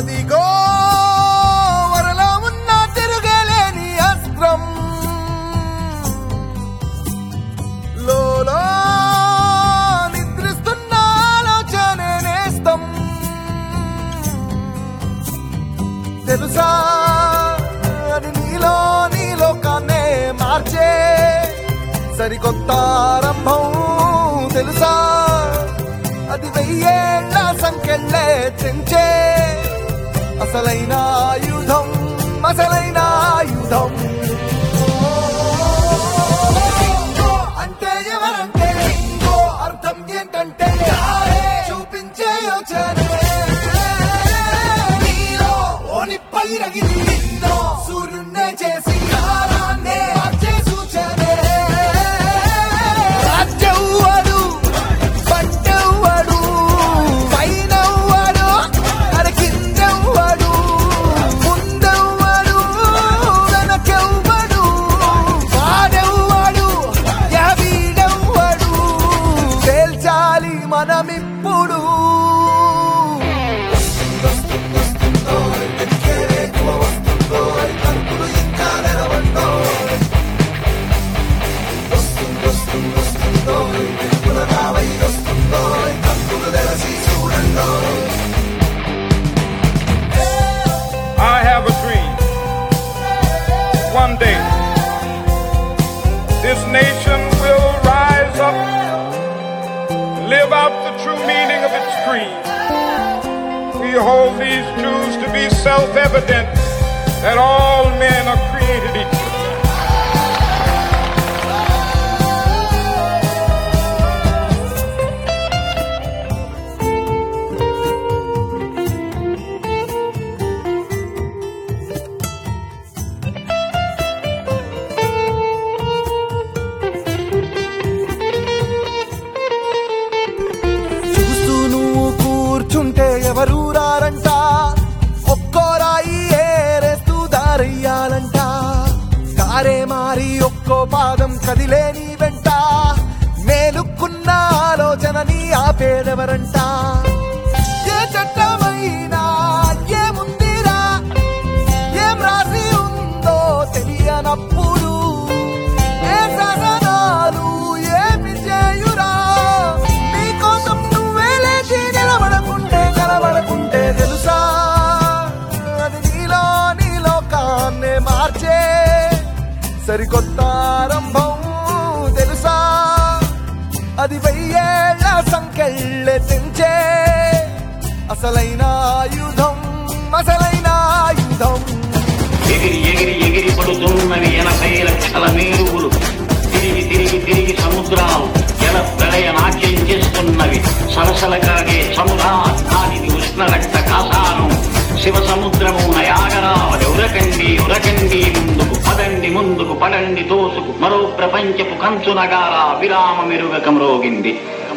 అదిగో వరలో ఉన్న తిరుగలేని అస్త్రం లోలో నిద్రిస్తున్న ఆలోచనే నేస్తం తెలుసా అది నీలో నీ లోకాన్నే మార్చే సరికొత్త ఆరంభం తెలుసా అది వెయ్యేళ్ల సంఖ్యలే తెంచే అసలైన ఆయుధం అసలైన ఆయుధం ఇంకో అంటే ఎవరంటే ఇంకో అర్థం ఏంటంటే యారే చూపించే యోచనే నీలో ఓని పైరగిరి నిన్నో సూర్యున్నే చేసి కాలాన్నే మార్చే సూచనే రాజ్యవ్వడు పంటవ్వడు పైనవ్వడు అరకిందవ్వడు ముందవ్వడు వెనకెవ్వడు వాడెవ్వడు యావీడెవ్వడు తేల్చాలి మనమిప్పుడు I have a dream. One day, this nation will rise up, live out the true meaning of its creed. We hold these truths to be self evident that all men are created equal. చూస్తూ నువ్వు కూర్చుంటే ఎవరు రారంట ఒక్కో రాయి ఏరేస్తూ దారయ్యాలంట కారే మారి ఒక్కో పాదం కదిలే నీ వెంట మేలుకున్న ఆలోచనని ఆపేదెవరంట ఏ చట్టమైనా ఏముందిరా ఏం రాసి ఉందో తెలియనప్పుడు ఏ శాసనాలు ఏమి చేయురా నీకోసం నువ్వే లేచి నిలబడకుంటే కలబడకుంటే తెలుసా అది నీలో నీ లోకాన్నే మార్చే సరికొత్త ఆరంభం తెలుసా అది వెయ్యేళ్ల సంఖ్యళ్ళే తెంచే అసలైన ఆయుధం అసలైన ఆయుధం ఎగిరి ఎగిరి ఎగిరి పడుతున్నవి ఎనభై లక్షల మేరువులు తిరిగి తిరిగి తిరిగి సముద్రాలు జల ప్రళయ నాట్యం చేస్తున్నవి సలసల కాగే సముద్రాది ఉష్ణ రక్త కాసానం శివ సముద్రము నయాగరావలి ఉరకండి ఉరకండి ముందుకు పదండి ముందుకు పడండి తోసుకు మరో ప్రపంచపు కంచు నగారా విరామ మెరుగకం రోగింది